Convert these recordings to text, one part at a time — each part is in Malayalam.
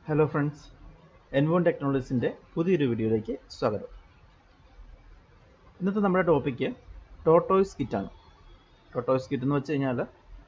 ഹലോ ഫ്രണ്ട്സ് എൻവോൺ ടെക്നോളജീസിൻ്റെ പുതിയൊരു വീഡിയോയിലേക്ക് സ്വാഗതം ഇന്നത്തെ നമ്മുടെ ടോപ്പിക്ക് ടോട്ടോയ്സ് കിറ്റാണ് ടോട്ടോയ്സ് കിറ്റ് എന്ന് വെച്ച് കഴിഞ്ഞാൽ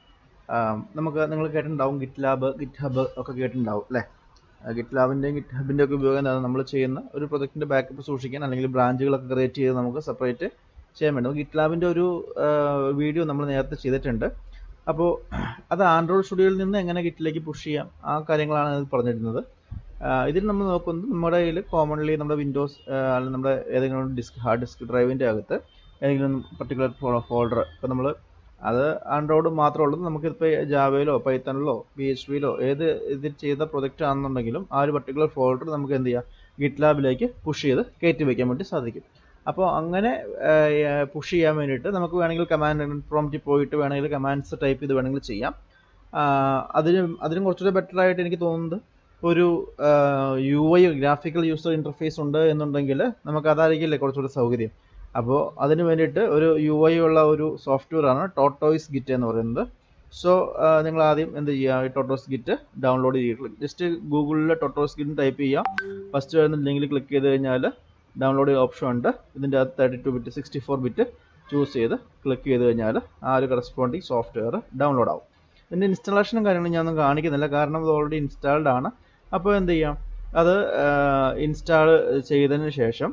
നമുക്ക് നിങ്ങൾ കേട്ടിട്ടുണ്ടാവും ഗിറ്റ് ലാബ് ഗിറ്റ് ഹബ് ഒക്കെ കേട്ടിട്ടുണ്ടാവും അല്ലേ ഗിറ്റ് ലാബിൻ്റെയും ഗിറ്റ് ഹബിൻ്റെ ഒക്കെ ഉപയോഗം എന്താണ് നമ്മൾ ചെയ്യുന്ന ഒരു പ്രൊജക്റ്റിൻ്റെ ബാക്കപ്പ് സൂക്ഷിക്കാൻ അല്ലെങ്കിൽ ബ്രാഞ്ചുകളൊക്കെ ക്രിയേറ്റ് ചെയ്ത് നമുക്ക് സെപ്പറേറ്റ് ചെയ്യാൻ വേണ്ടി ഗിറ്റ് ലാബിൻ്റെ ഒരു വീഡിയോ നമ്മൾ നേരത്തെ ചെയ്തിട്ടുണ്ട് അപ്പോൾ അത് ആൻഡ്രോയിഡ് സ്റ്റുഡിയോയിൽ നിന്ന് എങ്ങനെ ഗിറ്റിലേക്ക് പുഷ് ചെയ്യാം ആ കാര്യങ്ങളാണ് ഇത് പറഞ്ഞിരുന്നത് ഇതിൽ നമ്മൾ നോക്കുന്നത് നമ്മുടെ കയ്യിൽ കോമൺലി നമ്മുടെ വിൻഡോസ് അല്ലെങ്കിൽ നമ്മുടെ ഏതെങ്കിലും ഡിസ്ക് ഹാർഡ് ഡിസ്ക് ഡ്രൈവിൻ്റെ അകത്ത് ഏതെങ്കിലും പർട്ടിക്കുലർ ഫോൾഡർ ഇപ്പോൾ നമ്മൾ അത് ആൻഡ്രോയിഡ് മാത്രമേ ഉള്ളൂ നമുക്കിപ്പോൾ ജാവയിലോ പൈത്തണിലോ പി എച്ച് പിയിലോ ഏത് ഇതിൽ ചെയ്ത പ്രൊജക്റ്റ് ആണെന്നുണ്ടെങ്കിലും ആ ഒരു പർട്ടിക്കുലർ ഫോൾഡർ നമുക്ക് എന്ത് ചെയ്യാം ഗിറ്റ് ലാബിലേക്ക് പുഷ് ചെയ്ത് കയറ്റി വയ്ക്കാൻ വേണ്ടി സാധിക്കും അപ്പോൾ അങ്ങനെ പുഷ് ചെയ്യാൻ വേണ്ടിയിട്ട് നമുക്ക് വേണമെങ്കിൽ കമാൻഡ് പ്രോംപ്റ്റിൽ പോയിട്ട് വേണമെങ്കിൽ കമാൻഡ്സ് ടൈപ്പ് ചെയ്ത് വേണമെങ്കിൽ ചെയ്യാം അതിന് അതിനും കുറച്ചുകൂടെ ബെറ്റർ ആയിട്ട് എനിക്ക് തോന്നുന്നത് ഒരു U I graphical user interface ഉണ്ട് എന്നുണ്ടെങ്കിൽ നമുക്ക് അതായിരിക്കില്ലേ കുറച്ചുകൂടെ സൗകര്യം അപ്പോൾ അതിന് വേണ്ടിയിട്ട് ഒരു യു ഐ ഉള്ള ഒരു സോഫ്റ്റ്വെയർ ആണ് ടോട്ടോയ്സ് ഗിറ്റ് എന്ന് പറയുന്നത് സോ നിങ്ങൾ ആദ്യം എന്ത് ചെയ്യുക ഈ ടോട്ടോസ് ഗിറ്റ് ഡൗൺലോഡ് ചെയ്യുക ജസ്റ്റ് ഗൂഗിളിൽ ടോട്ടോസ് ഗിറ്റ് ടൈപ്പ് ചെയ്യാം ഫസ്റ്റ് വരുന്ന ലിങ്കിൽ ക്ലിക്ക് ചെയ്ത് കഴിഞ്ഞാൽ ഡൗൺലോഡ് ചെയ്യുക ഓപ്ഷൻ ഉണ്ട് ഇതിൻ്റെ അകത്ത് thirty two bit sixty four bit choose ചെയ്ത് ക്ലിക്ക് ചെയ്ത് കഴിഞ്ഞാൽ ആ ഒരു കറസ്പോണ്ടിങ് സോഫ്റ്റ്വെയർ ഡൗൺലോഡ് ആവും ഇതിൻ്റെ ഇൻസ്റ്റാളേഷനും കാര്യങ്ങളും ഞാനൊന്നും കാണിക്കുന്നില്ല കാരണം ഇത് ഓൾറെഡി ഇൻസ്റ്റാൾഡ് ആണ് അപ്പോൾ എന്ത് ചെയ്യാം അത് ഇൻസ്റ്റാൾ ചെയ്തതിന് ശേഷം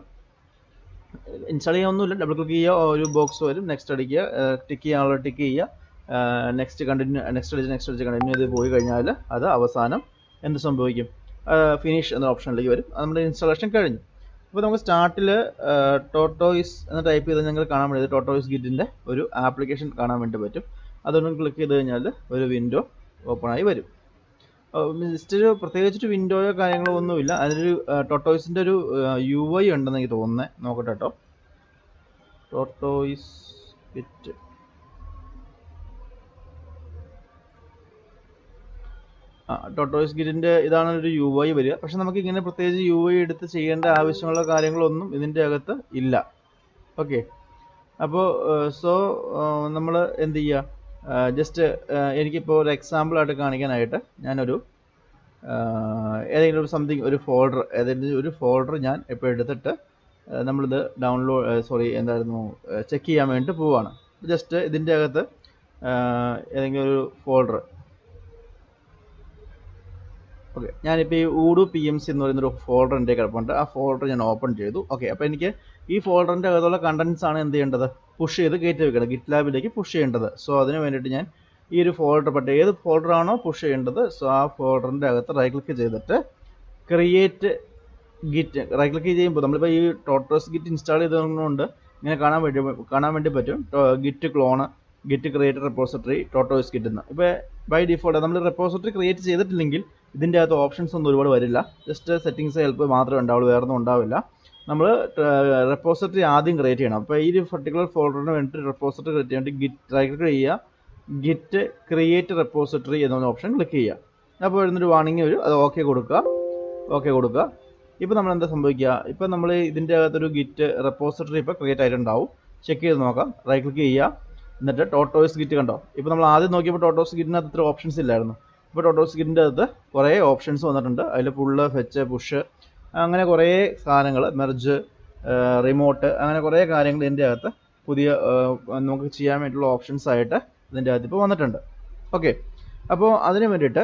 ഇൻസ്റ്റാൾ ചെയ്യാനൊന്നുമില്ല ഡബിൾ ക്ലിക്ക് ചെയ്യുക ഒരു ബോക്സ് വരും നെക്സ്റ്റ് അടിക്കുക ടിക്ക് ചെയ്യാനുള്ള ടിക്ക് ചെയ്യുക നെക്സ്റ്റ് കണ്ടിന്യൂ നെക്സ്റ്റ് അടിച്ച് നെക്സ്റ്റ് അടിച്ച് കണ്ടിന്യൂ ചെയ്ത് പോയി കഴിഞ്ഞാൽ അത് അവസാനം എന്ത് സംഭവിക്കും ഫിനിഷ് എന്ന ഓപ്ഷനിലേക്ക് വരും നമ്മുടെ ഇൻസ്റ്റാളേഷൻ കഴിഞ്ഞു അപ്പോൾ നമുക്ക് സ്റ്റാർട്ടിൽ ടോട്ടോയിസ് എന്ന് ടൈപ്പ് ചെയ്ത് ഞങ്ങൾ കാണാൻ വേണ്ടി ടോട്ടോയിസ് ഗിറ്റിൻ്റെ ഒരു ആപ്ലിക്കേഷൻ കാണാൻ വേണ്ടി പറ്റും അതൊന്നും ക്ലിക്ക് ചെയ്ത് കഴിഞ്ഞാൽ ഒരു വിൻഡോ ഓപ്പൺ ആയി വരും ജസ്റ്റ് ഒരു പ്രത്യേകിച്ചൊരു വിൻഡോയോ കാര്യങ്ങളോ ഒന്നുമില്ല അതിനൊരു ടോട്ടോയിസിൻ്റെ ഒരു യു ഐ ഉണ്ടെന്ന് എനിക്ക് തോന്നുന്നത് നോക്കട്ടെ കേട്ടോ ടോട്ടോയിസ് ഗിറ്റ് ടോട്ടോയിസ് ഗിറ്റിൻ്റെ ഇതാണ് ഒരു യു ഐ വരിക പക്ഷെ നമുക്ക് ഇങ്ങനെ പ്രത്യേകിച്ച് യു ഐ എടുത്ത് ചെയ്യേണ്ട ആവശ്യമുള്ള കാര്യങ്ങളൊന്നും ഇതിൻ്റെ അകത്ത് ഇല്ല ഓക്കെ അപ്പോൾ സോ നമ്മൾ എന്ത് ചെയ്യുക ജസ്റ്റ് എനിക്കിപ്പോൾ ഒരു എക്സാമ്പിൾ ആയിട്ട് കാണിക്കാനായിട്ട് ഞാനൊരു ഏതെങ്കിലും ഒരു സംതിങ് ഒരു ഫോൾഡർ ഏതെങ്കിലും ഒരു ഫോൾഡർ ഞാൻ ഇപ്പോൾ എടുത്തിട്ട് നമ്മളിത് ഡൗൺലോഡ് സോറി എന്തായിരുന്നു ചെക്ക് ചെയ്യാൻ വേണ്ടി പോവുകയാണ് ജസ്റ്റ് ഇതിൻ്റെ അകത്ത് ഏതെങ്കിലും ഒരു ഫോൾഡർ ഓക്കെ ഞാനിപ്പോൾ ഈ ഊഡു പി എം സി എന്ന് പറയുന്നൊരു ഫോൾഡർ എൻ്റെ കിടപ്പുണ്ട് ആ ഫോൾഡർ ഞാൻ ഓപ്പൺ ചെയ്തു ഓക്കെ അപ്പോൾ എനിക്ക് ഈ ഫോൾഡറിൻ്റെ അകത്തുള്ള കണ്ടൻസ് ആണ് എന്ത് ചെയ്യേണ്ടത് പുഷ് ചെയ്ത് കയറ്റി വെക്കണം ഗിറ്റ് ലാബിലേക്ക് പുഷ് ചെയ്യേണ്ടത് സോ അതിന് വേണ്ടിയിട്ട് ഞാൻ ഈ ഒരു ഫോൾഡർ പറ്റ ഏത് ഫോൾഡർ ആണോ പുഷ് ചെയ്യേണ്ടത് സോ ആ ഫോൾഡറിൻ്റെ അകത്ത് റൈറ്റ് ക്ലിക്ക് ചെയ്തിട്ട് ക്രിയേറ്റ് ഗിറ്റ് റൈറ്റ് ക്ലിക്ക് ചെയ്യുമ്പോൾ നമ്മളിപ്പോൾ ഈ ടോട്ടോസ് ഗിറ്റ് ഇൻസ്റ്റാൾ ചെയ്തതുകൊണ്ട് ഇങ്ങനെ കാണാൻ വേണ്ടി കാണാൻ വേണ്ടി പറ്റും Git clone Git create repository Tortoise Git എന്ന് ഇപ്പോൾ ബൈ ഡിഫോൾട്ട് നമ്മൾ റെപ്പോസിറ്ററി ക്രിയേറ്റ് ചെയ്തിട്ടില്ലെങ്കിൽ ഇതിൻ്റെ അകത്ത് ഓപ്ഷൻസ് ഒന്നും ഒരുപാട് വരില്ല ജസ്റ്റ് സെറ്റിങ്സ് ഹെൽപ്പ് മാത്രമേ ഉണ്ടാവുള്ളൂ വേറെ ഒന്നും ഉണ്ടാവില്ല നമ്മൾ റെപ്പോസിറ്ററി ആദ്യം ക്രിയേറ്റ് ചെയ്യണം അപ്പോൾ ഈ ഒരു പർട്ടിക്കുലർ ഫോൾഡറിന് വേണ്ടിയിട്ട് റെപ്പോസിറ്ററി ക്രിയേറ്റ് ചെയ്യാൻ ഗിറ്റ് റൈറ്റ് ക്ലിക്ക് ചെയ്യുക ഗിറ്റ് ക്രിയേറ്റ് റെപ്പോസിറ്ററി എന്ന ഓപ്ഷൻ ക്ലിക്ക് ചെയ്യുക അപ്പോൾ വരുന്നൊരു വാണിംഗ് വരും അത് ഓക്കെ കൊടുക്കുക ഓക്കെ കൊടുക്കുക ഇപ്പോൾ നമ്മൾ എന്താ സംഭവിക്കുക ഇപ്പോൾ നമ്മൾ ഇതിൻ്റെ അകത്തൊരു ഗിറ്റ് റെപ്പോസിറ്ററി ഇപ്പോൾ ക്രിയേറ്റ് ആയിട്ടുണ്ടാവും ചെക്ക് ചെയ്ത് നോക്കാം റൈറ്റ് ക്ലിക്ക് ചെയ്യുക എന്നിട്ട് ടോട്ടോസ് ഗിറ്റ് കണ്ടോ ഇപ്പോൾ നമ്മൾ ആദ്യം നോക്കിയപ്പോൾ ടോട്ടോസ് ഗിറ്റിനകത്ത് ഇത്ര ഓപ്ഷൻസ് ഇല്ലായിരുന്നു ഇപ്പോൾ ടോട്ടോസ് ഗിറ്റിൻ്റെ അകത്ത് കുറേ ഓപ്ഷൻസ് വന്നിട്ടുണ്ട് അതിൽ പുള്ള് ഫെച്ച് പുഷ് അങ്ങനെ കുറേ സാധനങ്ങൾ മെർജ് റിമോട്ട് അങ്ങനെ കുറേ കാര്യങ്ങൾ ഇതിൻ്റെ അകത്ത് പുതിയ നമുക്ക് ചെയ്യാൻ വേണ്ടിയിട്ടുള്ള ഓപ്ഷൻസ് ആയിട്ട് ഇതിൻ്റെ അകത്ത് ഇപ്പോൾ വന്നിട്ടുണ്ട് ഓക്കെ അപ്പോൾ അതിന് വേണ്ടിയിട്ട്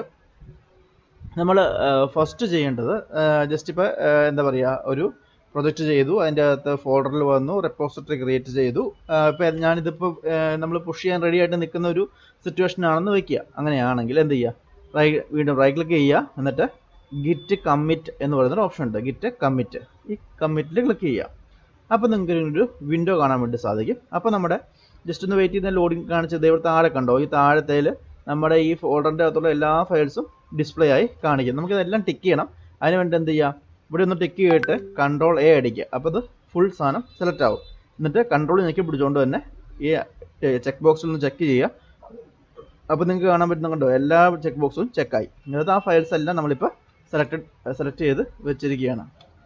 നമ്മൾ ഫസ്റ്റ് ചെയ്യേണ്ടത് ജസ്റ്റ് ഇപ്പോൾ എന്താ പറയുക ഒരു പ്രൊജക്റ്റ് ചെയ്തു അതിൻ്റെ അകത്ത് ഫോൾഡറിൽ വന്നു റെപ്പോസിറ്ററി ക്രിയേറ്റ് ചെയ്തു ഇപ്പോൾ ഞാനിതിപ്പോൾ നമ്മൾ പുഷ് ചെയ്യാൻ റെഡി ആയിട്ട് നിൽക്കുന്ന ഒരു സിറ്റുവേഷൻ ആണെന്ന് വയ്ക്കുക അങ്ങനെയാണെങ്കിൽ എന്ത് ചെയ്യുക റൈ വീണ്ടും റൈറ്റ് ക്ലിക്ക് ചെയ്യുക എന്നിട്ട് ഗിറ്റ് കമ്മിറ്റ് എന്ന് പറയുന്നൊരു ഓപ്ഷൻ ഉണ്ട് ഗിറ്റ് കമ്മിറ്റ് ഈ കമ്മിറ്റിൽ ക്ലിക്ക് ചെയ്യുക അപ്പോൾ നിങ്ങൾക്ക് ഒരു വിൻഡോ കാണാൻ വേണ്ടി സാധിക്കും അപ്പോൾ നമ്മുടെ ജസ്റ്റ് ഒന്ന് വെയിറ്റ് ചെയ്യുന്ന ലോഡിങ് കാണിച്ചത് ഇവിടെ താഴെ കണ്ടോ ഈ താഴത്തേൽ നമ്മുടെ ഈ ഫോൾഡറിൻ്റെ അകത്തുള്ള എല്ലാ ഫയൽസും ഡിസ്പ്ലേ ആയി കാണിക്കും നമുക്കിതെല്ലാം ടിക്ക് ചെയ്യണം അതിന് വേണ്ടി എന്ത് ചെയ്യുക ഇവിടെ ഒന്ന് ടിക്ക് ചെയ്തിട്ട് കൺട്രോൾ എ അടിക്കുക അപ്പോൾ അത് ഫുൾ സാധനം സെലക്ട് ആവും എന്നിട്ട് കൺട്രോൾ ഞെക്കി പിടിച്ചുകൊണ്ട് തന്നെ ഈ ചെക്ക് ബോക്സിൽ ഒന്ന് ചെക്ക് ചെയ്യുക അപ്പോൾ നിങ്ങൾക്ക് കാണാൻ പറ്റുന്ന കണ്ടോ എല്ലാ ചെക്ക് ബോക്സും ചെക്കായി എന്നിട്ട് ആ ഫയൽസ് എല്ലാം നമ്മളിപ്പോൾ സെലക്റ്റഡ് സെലക്ട് ചെയ്ത് വെച്ചിരിക്കുകയാണ്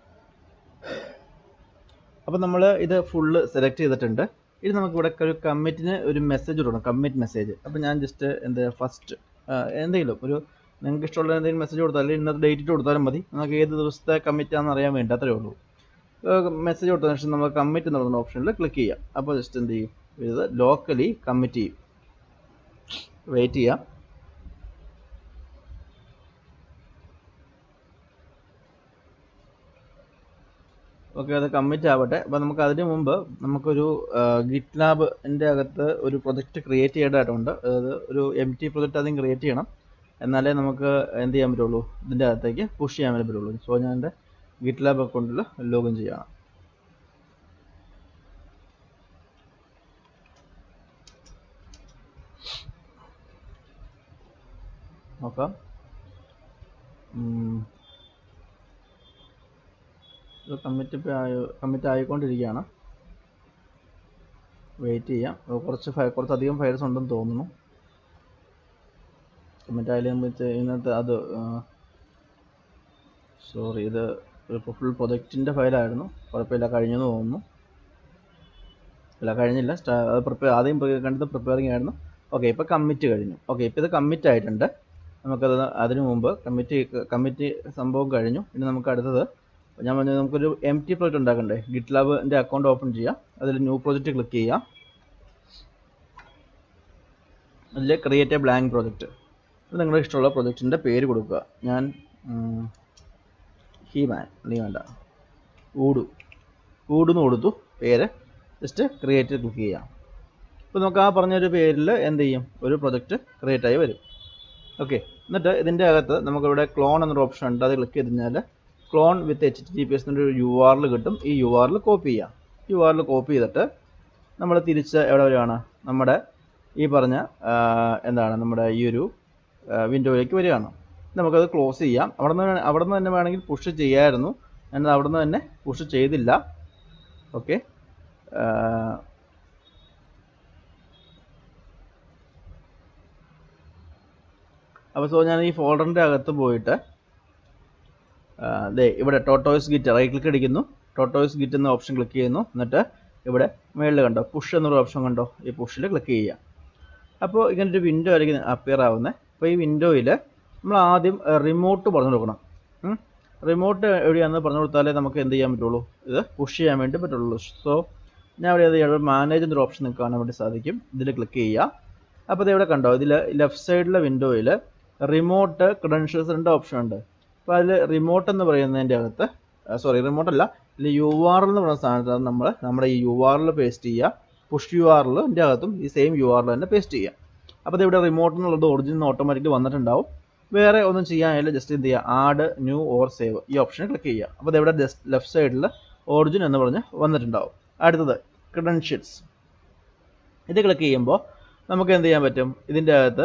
അപ്പോൾ നമ്മൾ ഇത് ഫുള്ള് സെലക്ട് ചെയ്തിട്ടുണ്ട് ഇനി നമുക്ക് ഇവിടെ ഒരു കമ്മിറ്റിന് ഒരു മെസ്സേജ് കൊടുക്കണം കമ്മിറ്റ് മെസ്സേജ് അപ്പോൾ ഞാൻ ജസ്റ്റ് എന്താ ഫസ്റ്റ് എന്തെങ്കിലും ഒരു നിങ്ങൾക്ക് ഇഷ്ടമുള്ള എന്തെങ്കിലും മെസ്സേജ് കൊടുത്താൽ അല്ലെങ്കിൽ ഇന്നത്തെ ഡേറ്റ് ഇട്ട് കൊടുത്താലും മതി നമുക്ക് ഏത് ദിവസത്തെ കമ്മിറ്റ് ആണെന്ന് അറിയാൻ വേണ്ടി അത്രേ ഉള്ളൂ മെസ്സേജ് കൊടുത്തതിന് ശേഷം നമ്മൾ കമ്മിറ്റ് എന്ന് പറയുന്ന ഓപ്ഷനിൽ ക്ലിക്ക് ചെയ്യാം അപ്പോൾ ജസ്റ്റ് എന്ത് ചെയ്യും ഇത് ലോക്കലി കമ്മിറ്റ് ചെയ്യും വെയിറ്റ് ചെയ്യാം ഓക്കെ അത് കമ്മിറ്റ് ആവട്ടെ അപ്പോൾ നമുക്ക് അതിന് മുമ്പ് നമുക്കൊരു ഗിറ്റ് ലാബിൻ്റെ അകത്ത് ഒരു പ്രൊജക്റ്റ് ക്രിയേറ്റ് ചെയ്യേണ്ടതായിട്ടുണ്ട് അതായത് ഒരു എം ടി പ്രൊജക്റ്റ് ആദ്യം ക്രിയേറ്റ് ചെയ്യണം എന്നാലേ നമുക്ക് എന്ത് ചെയ്യാൻ പറ്റുള്ളൂ ഇതിൻ്റെ അകത്തേക്ക് പുഷ് ചെയ്യാൻ വേണ്ടി പറ്റുള്ളൂ സോ ഞാൻ എൻ്റെ ഗിറ്റ് ലാബ് അക്കൗണ്ടിൽ ലോഗിൻ ചെയ്യണം നോക്കാം ഇത് കമ്മിറ്റ് ഇപ്പോൾ ആയി കമ്മിറ്റ് ആയിക്കൊണ്ടിരിക്കുകയാണ് വെയിറ്റ് ചെയ്യാം അത് കുറച്ച് ഫയൽ കുറച്ചധികം ഫയൽസ് ഉണ്ടെന്ന് തോന്നുന്നു കമ്മിറ്റ് ആയാലും ഇന്നത്തെ അത് സോറി ഇത് ഇപ്പോൾ ഫുൾ പ്രൊജക്റ്റിൻ്റെ ഫയലായിരുന്നു കുഴപ്പമില്ല കഴിഞ്ഞെന്ന് തോന്നുന്നു ഇല്ല കഴിഞ്ഞില്ല സ്റ്റാ അത് പ്രിപ്പയർ ആദ്യം കണ്ടത് പ്രിപ്പയറിംഗ് ആയിരുന്നു ഓക്കെ ഇപ്പോൾ കമ്മിറ്റ് കഴിഞ്ഞു ഓക്കെ ഇപ്പോൾ ഇത് കമ്മിറ്റ് ആയിട്ടുണ്ട് നമുക്കത് അതിനു മുമ്പ് കമ്മിറ്റ് കമ്മിറ്റ് സംഭവം കഴിഞ്ഞു ഇനി നമുക്ക് അടുത്തത് ഞാൻ പറഞ്ഞത് നമുക്കൊരു എം ടി പ്രോജക്റ്റ് ഉണ്ടാക്കണ്ടേ ഗിറ്റ് ലാബിൻ്റെ അക്കൗണ്ട് ഓപ്പൺ ചെയ്യാം അതിൽ ന്യൂ പ്രോജക്റ്റ് ക്ലിക്ക് ചെയ്യാം അതിൽ ക്രിയേറ്റ് എ ബ്ലാങ്ക് പ്രോജക്റ്റ് നിങ്ങളുടെ ഇഷ്ടമുള്ള പ്രൊജക്റ്റിൻ്റെ പേര് കൊടുക്കുക ഞാൻ ഹീമാൻ നീ വേണ്ട ഊടു ഊടുന്ന് കൊടുത്തു പേര് ജസ്റ്റ് ക്രിയേറ്റ് ക്ലിക്ക് ചെയ്യാം ഇപ്പോൾ നമുക്ക് ആ പറഞ്ഞൊരു പേരിൽ എന്ത് ചെയ്യും ഒരു പ്രൊജക്റ്റ് ക്രിയേറ്റ് ആയി വരും ഓക്കെ എന്നിട്ട് ഇതിൻ്റെ അകത്ത് നമുക്കിവിടെ ക്ലോൺ എന്നൊരു ഓപ്ഷൻ ഉണ്ട് അത് ക്ലിക്ക് ചെയ്ത് കഴിഞ്ഞാൽ clone with H T P S എന്നൊരു യു ആറിൽ കിട്ടും ഈ യു ആറിൽ കോപ്പി ചെയ്യാം യു ആറിൽ കോപ്പി ചെയ്തിട്ട് നമ്മൾ തിരിച്ച് എവിടെ വരികയാണ് നമ്മുടെ ഈ പറഞ്ഞ എന്താണ് നമ്മുടെ ഈ ഒരു വിൻഡോയിലേക്ക് വരികയാണ് നമുക്കത് ക്ലോസ് ചെയ്യാം അവിടെ നിന്ന് അവിടെ നിന്ന് തന്നെ വേണമെങ്കിൽ പുഷ് ചെയ്യാമായിരുന്നു എന്നാൽ അവിടെ നിന്ന് തന്നെ പുഷ് ചെയ്തില്ല ഓക്കെ അപ്പോൾ സോ ഞാൻ ഈ ഫോൾഡറിൻ്റെ അകത്ത് പോയിട്ട് ദേ ഇവിടെ ടോട്ടോയ്സ് ഗിറ്റ് റൈറ്റ് ക്ലിക്ക് അടിക്കുന്നു ടോട്ടോയ്സ് ഗിറ്റ് എന്ന ഓപ്ഷൻ ക്ലിക്ക് ചെയ്യുന്നു എന്നിട്ട് ഇവിടെ മേളിൽ കണ്ടോ പുഷ് എന്നൊരു ഓപ്ഷൻ കണ്ടോ ഈ പുഷിൽ ക്ലിക്ക് ചെയ്യുക അപ്പോൾ ഇങ്ങനെ ഒരു വിൻഡോ ആയിരിക്കും അപ്പിയർ ആവുന്നത് അപ്പോൾ ഈ വിൻഡോയിൽ നമ്മൾ ആദ്യം റിമോട്ട് പറഞ്ഞു കൊടുക്കണം റിമോട്ട് എവിടെയാണെന്ന് പറഞ്ഞു കൊടുത്താലേ നമുക്ക് എന്ത് ചെയ്യാൻ പറ്റുള്ളൂ ഇത് പുഷ് ചെയ്യാൻ വേണ്ടി പറ്റുള്ളൂ സോ ഞാൻ ഇവിടെ എന്ത് ചെയ്യാം മാനേജ് എന്നൊരു ഓപ്ഷൻ നിങ്ങൾക്ക് കാണാൻ വേണ്ടി സാധിക്കും ഇതിൽ ക്ലിക്ക് ചെയ്യുക അപ്പോൾ ഇത് ഇവിടെ കണ്ടോ ഇതിൽ ലെഫ്റ്റ് സൈഡിലെ വിൻഡോയിൽ റിമോട്ട് ക്രെഡൻഷ്യൽസ് രണ്ട് ഓപ്ഷൻ ഉണ്ട് അപ്പോൾ അതിൽ റിമോട്ട് എന്ന് പറയുന്നതിൻ്റെ അകത്ത് സോറി റിമോട്ട് അല്ല ഇതിൽ യു ആർ എന്ന് പറയുന്ന സ്ഥാനത്താണ് നമ്മൾ നമ്മുടെ ഈ യു ആറിൽ പേസ്റ്റ് ചെയ്യുക പുഷ് യു ആറിൻ്റെ അകത്തും ഈ സെയിം യു ആറിൽ തന്നെ പേസ്റ്റ് ചെയ്യുക അപ്പോൾ ഇത് ഇവിടെ റിമോട്ട് എന്നുള്ളത് ഒറിജിനൽ ഓട്ടോമാറ്റിക്കലി വന്നിട്ടുണ്ടാവും വേറെ ഒന്നും ചെയ്യാനില്ല ജസ്റ്റ് എന്ത് ചെയ്യുക ആഡ് ന്യൂ ഓർ സേവ് ഈ ഓപ്ഷൻ ക്ലിക്ക് ചെയ്യുക അപ്പോൾ ഇവിടെ ജസ്റ്റ് ലെഫ്റ്റ് സൈഡിൽ ഒറിജിൻ എന്ന് പറഞ്ഞ് വന്നിട്ടുണ്ടാവും അടുത്തത് ക്രെഡൻഷ്യൽസ് ഇത് ക്ലിക്ക് ചെയ്യുമ്പോൾ നമുക്ക് എന്ത് ചെയ്യാൻ പറ്റും ഇതിൻ്റെ അകത്ത്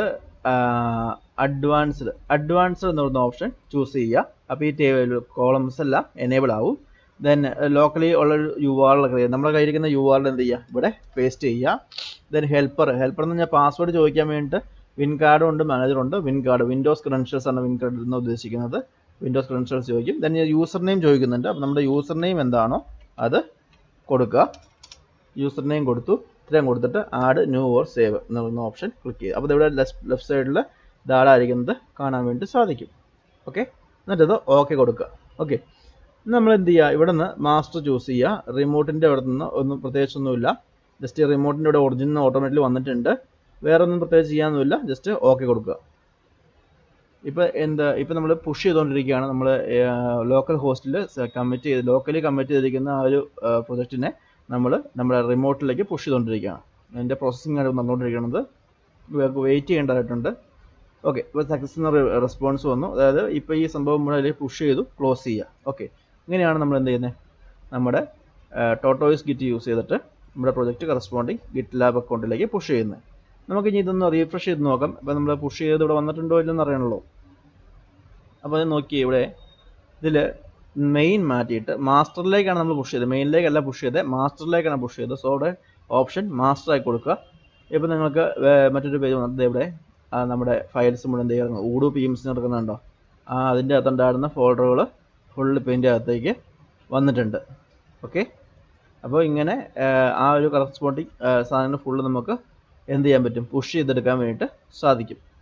അഡ്വാൻസ്ഡ് അഡ്വാൻസ്ഡ് എന്ന് പറയുന്ന ഓപ്ഷൻ ചൂസ് ചെയ്യുക അപ്പോൾ ഈ ടേബിൾ കോളംസ് എല്ലാം എനേബിൾ ആവും ദെൻ ലോക്കലി ഉള്ള യു ആറിൽ ക്രിയേറ്റ് നമ്മുടെ കയ്യിരിക്കുന്ന യു ആറിൽ എന്ത് ചെയ്യുക ഇവിടെ പേസ്റ്റ് ചെയ്യുക ദെൻ ഹെൽപ്പർ ഹെൽപ്പർ എന്ന് പറഞ്ഞാൽ പാസ്വേഡ് ചോദിക്കാൻ വേണ്ടിയിട്ട് വിൻ കാർഡും ഉണ്ട് മാനേജർ ഉണ്ട് വിൻ കാർഡ് വിൻഡോസ് ക്രെഡൻഷ്യൽസ് ആണ് വിൻ കാർഡ് എന്ന് ഉദ്ദേശിക്കുന്നത് വിൻഡോസ് ക്രെഡൻഷ്യൽസ് ചോദിക്കും ദെൻ യൂസർ നെയിം ചോദിക്കുന്നുണ്ട് അപ്പോൾ നമ്മുടെ യൂസർ നെയിം എന്താണോ അത് കൊടുക്കുക യൂസർ നെയിം കൊടുത്തു ഇത്രയും കൊടുത്തിട്ട് ആഡ് ന്യൂ ഓർ സേവ് എന്ന് പറയുന്ന ഓപ്ഷൻ ക്ലിക്ക് ചെയ്യുക അപ്പോൾ ഇവിടെ ലെഫ്റ്റ് സൈഡിൽ ധാരാളിക്കുന്നത് കാണാൻ വേണ്ടി സാധിക്കും ഓക്കെ എന്നിട്ടത് ഓക്കെ കൊടുക്കുക ഓക്കെ നമ്മൾ എന്ത് ചെയ്യുക ഇവിടെ നിന്ന് മാസ്റ്റർ ചൂസ് ചെയ്യുക റിമോട്ടിൻ്റെ അവിടെ നിന്ന് ഒന്നും പ്രത്യേകിച്ചൊന്നുമില്ല ജസ്റ്റ് റിമോട്ടിൻ്റെ ഇവിടെ ഒറിജിനൽ ഓട്ടോമാറ്റിക്കലി വന്നിട്ടുണ്ട് വേറെ ഒന്നും പ്രത്യേകിച്ച് ചെയ്യാനൊന്നുമില്ല ജസ്റ്റ് ഓക്കെ കൊടുക്കുക ഇപ്പോൾ എന്താ ഇപ്പോൾ നമ്മൾ പുഷ് ചെയ്തുകൊണ്ടിരിക്കുകയാണ് നമ്മൾ ലോക്കൽ ഹോസ്റ്റിൽ കമ്മിറ്റ് ചെയ്ത് ലോക്കലി കമ്മിറ്റ് ചെയ്തിരിക്കുന്ന ആ ഒരു പ്രൊജക്റ്റിനെ നമ്മൾ നമ്മുടെ റിമോട്ടിലേക്ക് പുഷ് ചെയ്തുകൊണ്ടിരിക്കുകയാണ് അതിൻ്റെ പ്രോസസ്സിംഗ് ആണ് നടന്നുകൊണ്ടിരിക്കുന്നത് വെയിറ്റ് ചെയ്യേണ്ടതായിട്ടുണ്ട് ഓക്കെ ഇപ്പോൾ സക്സസ് എന്ന റെസ്പോൺസ് വന്നു അതായത് ഇപ്പോൾ ഈ സംഭവം മുഴുവൻ പുഷ് ചെയ്തു ക്ലോസ് ചെയ്യുക ഓക്കെ ഇങ്ങനെയാണ് നമ്മൾ എന്ത് ചെയ്യുന്നത് നമ്മുടെ ടോട്ടോയിസ് ഗിറ്റ് യൂസ് ചെയ്തിട്ട് നമ്മുടെ പ്രൊജക്റ്റ് കറസ്പോണ്ടിങ് ഗിറ്റ് ലാബ് അക്കൗണ്ടിലേക്ക് പുഷ് ചെയ്യുന്നത് നമുക്ക് ഇനി ഇതൊന്ന് റീഫ്രഷ് ചെയ്ത് നോക്കാം ഇപ്പോൾ നമ്മൾ പുഷ് ചെയ്ത് ഇവിടെ വന്നിട്ടുണ്ടോ ഇല്ലെന്ന് അറിയണല്ലോ അപ്പോൾ അത് നോക്കി ഇവിടെ ഇതിൽ മെയിൻ മാറ്റിയിട്ട് മാസ്റ്ററിലേക്കാണ് നമ്മൾ പുഷ് ചെയ്തത് മെയിനിലേക്കല്ല പുഷ് ചെയ്തത് മാസ്റ്ററിലേക്കാണ് പുഷ് ചെയ്തത് സോ അവിടെ ഓപ്ഷൻ മാസ്റ്റർ ആയി കൊടുക്കുക ഇപ്പോൾ നിങ്ങൾക്ക് മറ്റൊരു പേജ് വന്നത് ഇവിടെ നമ്മുടെ ഫയൽസ് മുഴുവൻ എന്ത് ചെയ്യുന്നു ഊഡു പി എം സി നടക്കുന്നുണ്ടോ ആ അതിൻ്റെ അകത്തുണ്ടായിരുന്ന ഫോൾഡറുകൾ ഫുള്ള് പെയിൻ്റെ അകത്തേക്ക് വന്നിട്ടുണ്ട് ഓക്കെ അപ്പോൾ ഇങ്ങനെ ആ ഒരു കറസ്പോണ്ടിങ് സാധനം ഫുള്ള് നമുക്ക് എന്ത് ചെയ്യാൻ പറ്റും പുഷ് ചെയ്തെടുക്കാൻ വേണ്ടിയിട്ട് സാധിക്കും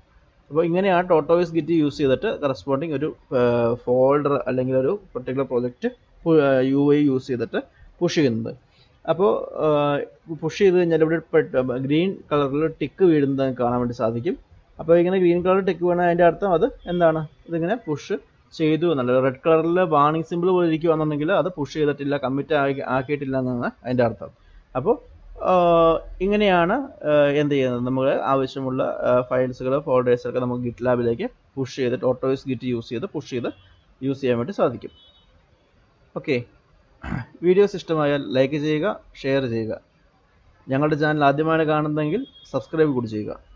അപ്പോൾ ഇങ്ങനെയാണ് ടോട്ടോയിസ് ഗിറ്റ് യൂസ് ചെയ്തിട്ട് കറസ്പോണ്ടിങ് ഒരു ഫോൾഡർ അല്ലെങ്കിൽ ഒരു particular project U I use ചെയ്തിട്ട് പുഷ് ചെയ്യുന്നത് അപ്പോൾ പുഷ് ചെയ്ത് കഴിഞ്ഞാൽ ഇവിടെ ഗ്രീൻ കളറിൽ ടിക്ക് വീഴുന്നത് കാണാൻ വേണ്ടി സാധിക്കും അപ്പോൾ ഇങ്ങനെ ഗ്രീൻ കളർ ടിക്ക് വീണാൽ അതിൻ്റെ അർത്ഥം അത് എന്താണ് ഇതിങ്ങനെ പുഷ് ചെയ്തു എന്നല്ല റെഡ് കളറിൽ വാണിംഗ് സിമ്പിൾ പോലെ ഇരിക്കുകയാണെന്നുണ്ടെങ്കിൽ അത് പുഷ് ചെയ്തിട്ടില്ല കമ്മിറ്റ് ആക്കിയിട്ടില്ല എന്നാണ് അതിൻ്റെ അർത്ഥം അപ്പോൾ ഇങ്ങനെയാണ് എന്ത് ചെയ്യുന്നത് നമ്മൾ ആവശ്യമുള്ള ഫയൽസുകൾ ഫോൾഡേഴ്സൊക്കെ നമുക്ക് ഗിറ്റ് ലാബിലേക്ക് പുഷ് ചെയ്തിട്ട് ഓട്ടോസ് ഗിറ്റ് യൂസ് ചെയ്ത് പുഷ് ചെയ്ത് യൂസ് ചെയ്യാൻ വേണ്ടി സാധിക്കും ഓക്കെ വീഡിയോസ് ഇഷ്ടമായാൽ ലൈക്ക് ചെയ്യുക ഷെയർ ചെയ്യുക ഞങ്ങളുടെ ചാനൽ ആദ്യമായി കാണുന്നതെങ്കിൽ സബ്സ്ക്രൈബ് കൂടി ചെയ്യുക